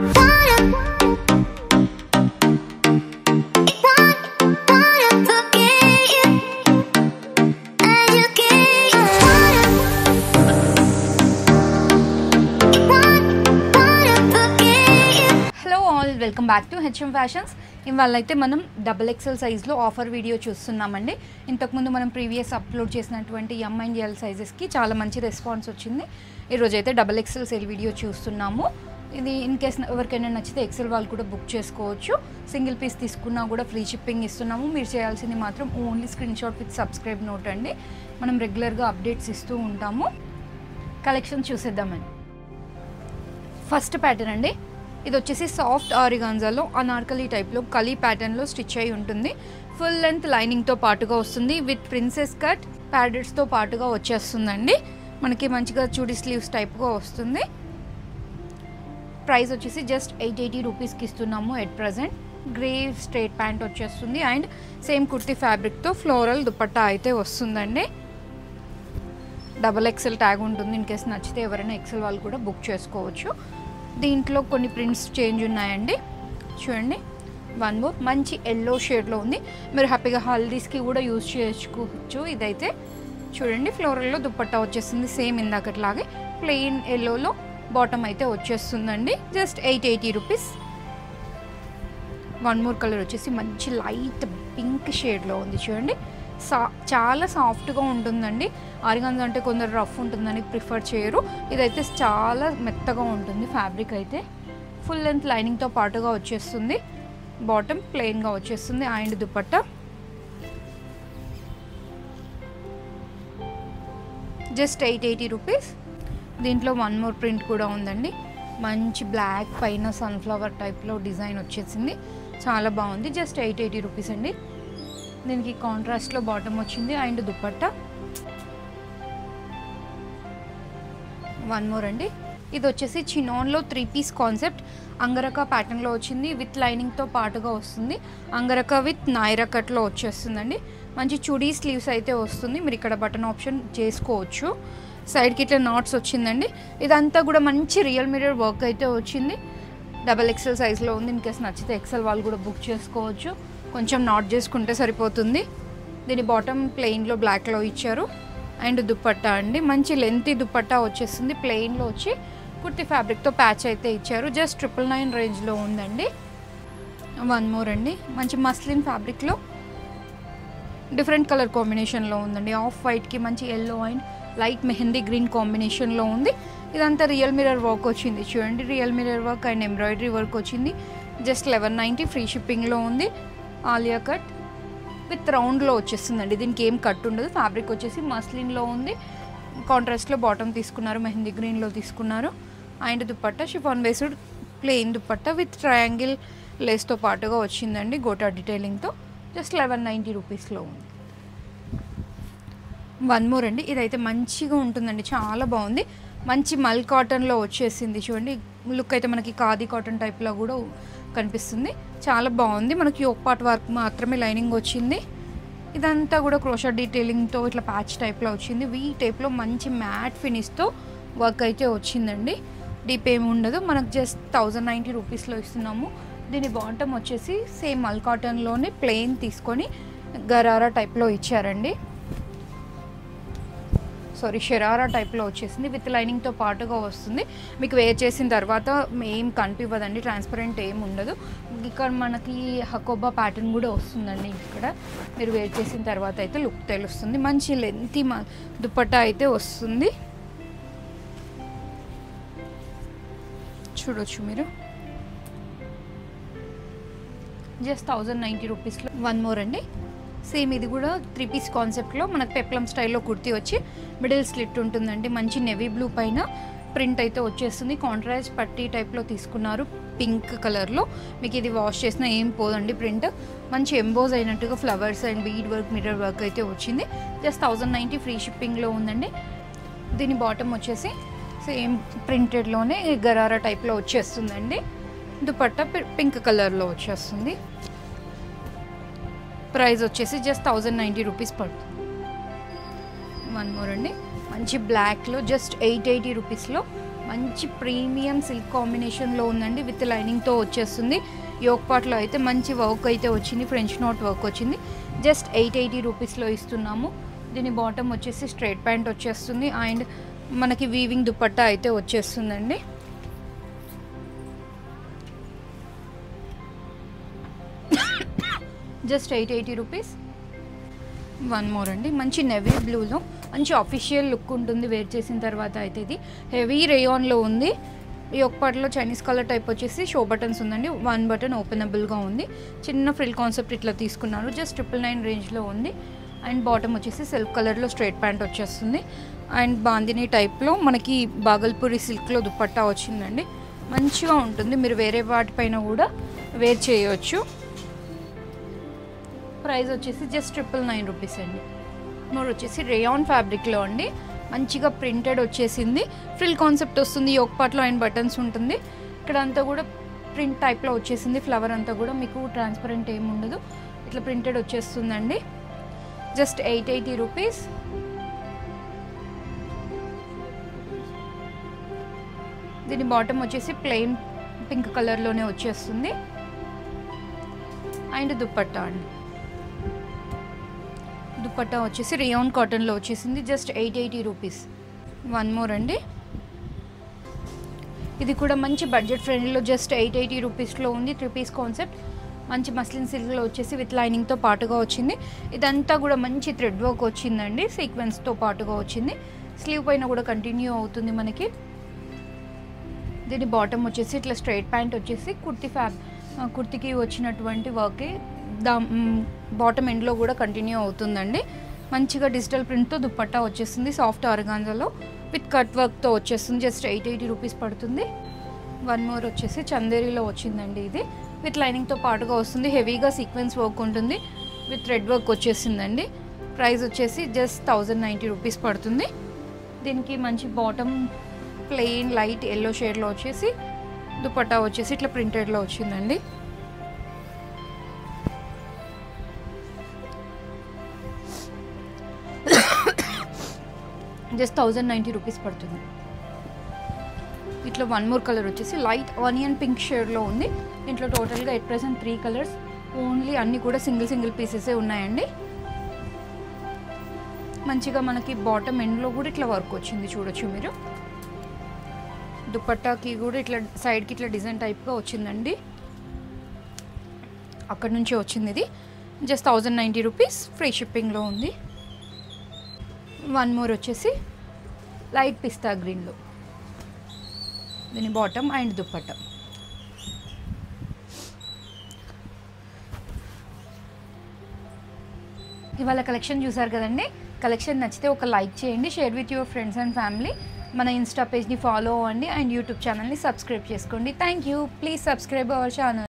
hello all welcome back to HM fashions ఇవాళ అయితే మనం డబుల్ ఎక్సెల్ సైజ్లో ఆఫర్ వీడియో చూస్తున్నామండి ఇంతకుముందు మనం ప్రీవియస్ అప్లోడ్ చేసినటువంటి ఎం అండ్ ఎల్ సైజెస్కి చాలా మంచి రెస్పాన్స్ వచ్చింది ఈరోజు అయితే డబుల్ ఎక్సెల్ సేల్ వీడియో చూస్తున్నాము ఇది ఇన్ కేస్ ఎవరికైనా నచ్చితే ఎక్సెల్ వాళ్ళు కూడా బుక్ చేసుకోవచ్చు సింగిల్ పీస్ తీసుకున్నా కూడా ఫ్రీ షిప్పింగ్ ఇస్తున్నాము మీరు చేయాల్సింది మాత్రం only screen shot with subscribe note అండి మనం రెగ్యులర్గా అప్డేట్స్ ఇస్తూ ఉంటాము కలెక్షన్ చూసేద్దామండి ఫస్ట్ ప్యాటర్న్ అండి ఇది వచ్చేసి సాఫ్ట్ ఆరిగాన్జాలో అనార్కలీ టైప్లో కలీ ప్యాటర్న్లో స్టిచ్ అయి ఉంటుంది ఫుల్ లెంత్ లైనింగ్తో పాటుగా వస్తుంది విత్ ప్రిన్సెస్ కట్ ప్యాడెట్స్తో పాటుగా వచ్చేస్తుందండి మనకి మంచిగా చూడి స్లీవ్స్ టైప్గా వస్తుంది ప్రైస్ వచ్చేసి జస్ట్ ఎయిట్ ఎయిటీ రూపీస్కి ఇస్తున్నాము at present grey straight pant వచ్చేస్తుంది అండ్ సేమ్ కుర్తీ ఫ్యాబ్రిక్తో ఫ్లోరల్ దుపట్టా అయితే వస్తుందండి డబల్ ఎక్సెల్ ట్యాగ్ ఉంటుంది ఇన్ కేస్ నచ్చితే ఎవరైనా ఎక్సెల్ వాళ్ళు కూడా బుక్ చేసుకోవచ్చు దీంట్లో కొన్ని ప్రింట్స్ చేంజ్ ఉన్నాయండి చూడండి వన్ మోర్ మంచి ఎల్లో షేడ్లో ఉంది మీరు హ్యాపీగా హల్దీస్కి కూడా యూజ్ చేసుకోవచ్చు ఇదైతే చూడండి ఫ్లోరల్లో దుప్పట్టా వచ్చేస్తుంది సేమ్ ఇందాకట్లాగే ప్లెయిన్ ఎల్లోలో బాటమ్ అయితే వచ్చేస్తుందండి just eight eighty rupees one more colour వచ్చేసి మంచి లైట్ పింక్ షేడ్లో ఉంది చూడండి సా చాలా సాఫ్ట్గా ఉంటుందండి ఆరిగాన్స్ అంటే కొందరు రఫ్ ఉంటుందని ప్రిఫర్ చేయరు ఇదైతే చాలా మెత్తగా ఉంటుంది ఫ్యాబ్రిక్ అయితే ఫుల్ లెంత్ లైనింగ్తో పాటుగా వచ్చేస్తుంది బాటమ్ ప్లెయిన్గా వచ్చేస్తుంది and dupatta just eight eighty rupees దీంట్లో వన్ మోర్ ప్రింట్ కూడా ఉందండి మంచి బ్లాక్ పైన సన్ఫ్లవర్ టైప్లో డిజైన్ వచ్చేసింది చాలా బాగుంది జస్ట్ ఎయిట్ ఎయిటీ రూపీస్ అండి దీనికి కాంట్రాస్ట్లో బాటమ్ వచ్చింది అండ్ దుపట్టా వన్ మోర్ అండి ఇది వచ్చేసి చినోన్లో త్రీ పీస్ కాన్సెప్ట్ అంగరక ప్యాటర్న్లో వచ్చింది విత్ లైనింగ్తో పాటుగా వస్తుంది అంగరక విత్ నాయరా కట్లో వచ్చేస్తుందండి మంచి చుడీ స్లీవ్స్ అయితే వస్తుంది మీరు ఇక్కడ బటన్ ఆప్షన్ చేసుకోవచ్చు సైడ్కి ఇట్లా నాట్స్ వచ్చిందండి ఇదంతా కూడా మంచి రియల్ మిరర్ వర్క్ అయితే వచ్చింది డబల్ ఎక్సెల్ సైజ్లో ఉంది ఇన్ కేస్ నచ్చితే ఎక్సెల్ వాళ్ళు కూడా బుక్ చేసుకోవచ్చు కొంచెం నాట్ చేసుకుంటే సరిపోతుంది దీని బాటమ్ ప్లెయిన్లో బ్లాక్లో ఇచ్చారు అండ్ దుప్పట్టా అండి మంచి లెంతీ దుప్పట్టా వచ్చేస్తుంది ప్లెయిన్లో వచ్చి కుర్తి ఫ్యాబ్రిక్తో ప్యాచ్ అయితే ఇచ్చారు జస్ట్ ట్రిపుల్ నైన్ రేంజ్లో ఉందండి వన్ మోర్ అండి మంచి మస్లిన్ ఫ్యాబ్రిక్లో డిఫరెంట్ కలర్ కాంబినేషన్లో ఉందండి ఆఫ్ వైట్కి మంచి yellow and light mehndi green కాంబినేషన్లో ఉంది ఇదంతా రియల్ మిరర్ వర్క్ వచ్చింది చూడండి real mirror work and embroidery work వచ్చింది జస్ట్ లెవెన్ నైంటీ ఫ్రీ షిప్పింగ్లో ఉంది ఆలియా కట్ విత్ రౌండ్లో వచ్చేస్తుందండి దీనికి ఏం కట్ ఉండదు ఫ్యాబ్రిక్ వచ్చేసి మస్లిన్లో ఉంది కాంట్రాస్ట్లో బాటమ్ తీసుకున్నారు మెహందీ గ్రీన్లో తీసుకున్నారు and dupatta chiffon based plain dupatta with triangle లేస్తో పాటుగా వచ్చిందండి గోటా డీటెయిలింగ్తో జస్ట్ లెవెన్ నైంటీ రూపీస్లో ఉంది వన్ మోర్ అండి ఇదైతే మంచిగా ఉంటుందండి చాలా బాగుంది మంచి మల్ కాటన్లో వచ్చేసింది చూడండి లుక్ అయితే మనకి ఖాదీ కాటన్ టైప్లో కూడా కనిపిస్తుంది చాలా బాగుంది మనకి యోక్ పార్ట్ వర్క్ మాత్రమే లైనింగ్ వచ్చింది ఇదంతా కూడా క్రోషా డీటెయిలింగ్తో ఇట్లా ప్యాచ్ టైప్లో వచ్చింది వీ టైప్లో మంచి మ్యాట్ ఫినిష్తో వర్క్ అయితే వచ్చిందండి డీప్ ఏమి ఉండదు మనకు జస్ట్ థౌజండ్ నైంటీ రూపీస్లో ఇస్తున్నాము దీని బాటమ్ వచ్చేసి సేమ్ మల్ కాటన్లోనే ప్లెయిన్ తీసుకొని గరారా టైప్లో ఇచ్చారండి సారీ షెరారా టైప్లో వచ్చేసింది విత్ లైనింగ్తో పాటుగా వస్తుంది మీకు వేర్ చేసిన తర్వాత ఏం కనిపివ్వదండి ట్రాన్స్పరెంట్ ఏం ఉండదు ఇక్కడ మనకి హకోబా ప్యాటర్న్ కూడా వస్తుందండి ఇక్కడ మీరు వేర్ చేసిన తర్వాత అయితే లుక్ తెలుస్తుంది మంచి లెంతీ దుపట్టా అయితే వస్తుంది చూడొచ్చు మీరు జస్ట్ థౌజండ్ నైంటీ రూపీస్లో వన్ మోర్ అండి సేమ్ ఇది కూడా త్రీ పీస్ కాన్సెప్ట్లో మనకు పెప్లం స్టైల్లో కుర్తీ వచ్చి మిడిల్ స్లిట్ ఉంటుందండి మంచి నెవీ బ్లూ పైన ప్రింట్ అయితే వచ్చేస్తుంది కాంట్రాస్ట్ పట్టీ టైప్లో తీసుకున్నారు పింక్ కలర్లో మీకు ఇది వాష్ చేసినా ఏం పోదండి ప్రింట్ మంచి ఎంబోజ్ అయినట్టుగా flowers and bead work mirror work అయితే వచ్చింది జస్ట్ థౌజండ్ నైంటీ ఫ్రీ షిప్పింగ్లో ఉందండి దీని బాటమ్ వచ్చేసి సేమ్ ప్రింటెడ్లోనే గరారా టైప్లో వచ్చేస్తుందండి దుపట్టా పింక్ కలర్లో వచ్చేస్తుంది ప్రైస్ వచ్చేసి జస్ట్ థౌజండ్ నైంటీ రూపీస్ పడుతుంది వన్ మోర్ అండి మంచి బ్లాక్లో జస్ట్ ఎయిట్ ఎయిటీ రూపీస్లో మంచి ప్రీమియం సిల్క్ కాంబినేషన్లో ఉందండి విత్ లైనింగ్తో వచ్చేస్తుంది యోగ్ పాట్లో అయితే మంచి వర్క్ అయితే వచ్చింది ఫ్రెంచ్ నోట్ వర్క్ వచ్చింది జస్ట్ ఎయిట్ ఎయిటీ రూపీస్లో ఇస్తున్నాము దీని బాటమ్ వచ్చేసి స్ట్రైట్ ప్యాంట్ వచ్చేస్తుంది అండ్ మనకి వీవింగ్ దుపట్టా అయితే వచ్చేస్తుందండి just eight eighty rupees one more అండి మంచి నెవీ బ్లూలో మంచి అఫీషియల్ లుక్ ఉంటుంది వేర్ చేసిన తర్వాత అయితే ఇది హెవీ రేయాన్లో ఉంది ఈ ఒక పాటలో చైనీస్ కలర్ టైప్ వచ్చేసి షో బటన్స్ ఉందండి వన్ బటన్ ఓపెనబుల్గా ఉంది చిన్న ఫ్రిల్ కాన్సెప్ట్ ఇట్లా తీసుకున్నారు జస్ట్ ట్రిపుల్ నైన్ రేంజ్లో ఉంది అండ్ బాటమ్ వచ్చేసి సిల్క్ కలర్లో స్ట్రైట్ ప్యాంట్ వచ్చేస్తుంది అండ్ బాందిని టైప్లో మనకి బాగల్పూరి సిల్క్లో దుపట్టా వచ్చిందండి మంచిగా ఉంటుంది మీరు వేరే వాటిపైన కూడా వేర్ చేయవచ్చు ప్రైస్ వచ్చేసి జస్ట్ ట్రిపుల్ నైన్ రూపీస్ అండి మోర్ వచ్చేసి రేయాన్ ఫ్యాబ్రిక్లో అండి మంచిగా ప్రింటెడ్ వచ్చేసింది ఫ్రిల్ కాన్సెప్ట్ వస్తుంది యోక్ పాట్లో అండ్ బటన్స్ ఉంటుంది ఇక్కడ అంతా కూడా ప్రింట్ టైప్లో వచ్చేసింది ఫ్లవర్ అంతా కూడా మీకు ట్రాన్స్పరెంట్ ఏమి ఉండదు ఇట్లా ప్రింటెడ్ వచ్చేస్తుందండి జస్ట్ ఎయిట్ ఎయిటీ రూపీస్ దీని బాటమ్ వచ్చేసి ప్లెయిన్ పింక్ కలర్లోనే వచ్చేస్తుంది అండ్ దుప్పట్టా అండి దుపట్టా వచ్చేసి రియాన్ కాటన్లో వచ్చేసింది just eight eighty rupees one more అండి ఇది కూడా మంచి బడ్జెట్ ఫ్రెండ్లీలో జస్ట్ ఎయిట్ ఎయిటీ రూపీస్లో ఉంది త్రీ పీస్ కాన్సెప్ట్ మంచి మస్లిన్ సిల్క్లో వచ్చేసి విత్ లైనింగ్తో పాటుగా వచ్చింది ఇదంతా కూడా మంచి థ్రెడ్ వర్క్ వచ్చిందండి సీక్వెన్స్తో పాటుగా వచ్చింది స్లీవ్ పైన కూడా కంటిన్యూ అవుతుంది మనకి దీని బాటమ్ వచ్చేసి ఇట్లా స్ట్రైట్ ప్యాంట్ వచ్చేసి కుర్తి ఫ్యాబ్ కుర్తికి వచ్చినటువంటి వర్క్ దా బాటమ్ ఎండ్లో కూడా కంటిన్యూ అవుతుందండి మంచిగా డిజిటల్ ప్రింట్తో దుప్పట్టా వచ్చేస్తుంది సాఫ్ట్ ఆర్గాన్జాలో విత్ కట్ వర్క్తో వచ్చేస్తుంది జస్ట్ ఎయిట్ ఎయిటీ రూపీస్ పడుతుంది వన్ మోర్ వచ్చేసి చందేరిలో వచ్చిందండి ఇది విత్ లైనింగ్తో పాటుగా వస్తుంది హెవీగా సీక్వెన్స్ వర్క్ ఉంటుంది విత్ రెడ్ వర్క్ వచ్చేసిందండి ప్రైస్ వచ్చేసి జస్ట్ థౌజండ్ నైంటీ రూపీస్ పడుతుంది దీనికి మంచి బాటమ్ ప్లెయిన్ లైట్ ఎల్లో షేడ్లో వచ్చేసి దుపట్టా వచ్చేసి ఇట్లా ప్రింటెడ్లో వచ్చిందండి జస్ట్ థౌజండ్ నైంటీ రూపీస్ పడుతుంది ఇట్లా వన్ మోర్ కలర్ వచ్చేసి లైట్ ఆనియన్ పింక్ షేడ్లో ఉంది దీంట్లో టోటల్గా at present three colours only అన్నీ కూడా సింగిల్ సింగిల్ పీసెసే ఉన్నాయండి మంచిగా మనకి బాటమ్ ఎండ్లో కూడా ఇట్లా వర్క్ వచ్చింది చూడొచ్చు మీరు దుపట్టాకి కూడా ఇట్లా సైడ్కి ఇట్లా డిజైన్ టైప్గా వచ్చిందండి అక్కడ నుంచి వచ్చింది ఇది just thousand ninety rupees free షిప్పింగ్లో ఉంది వన్ మోర్ వచ్చేసి లైట్ పిస్తా గ్రీన్లో దీని బాటమ్ అండ్ దుప్పట్టా ఇవాళ కలెక్షన్ చూసారు కదండి కలెక్షన్ నచ్చితే ఒక లైక్ చేయండి share with your friends and family మన ఇన్స్టా పేజ్ని ఫాలో అవ్వండి అండ్ యూట్యూబ్ ఛానల్ని సబ్స్క్రైబ్ చేసుకోండి thank you please subscribe our channel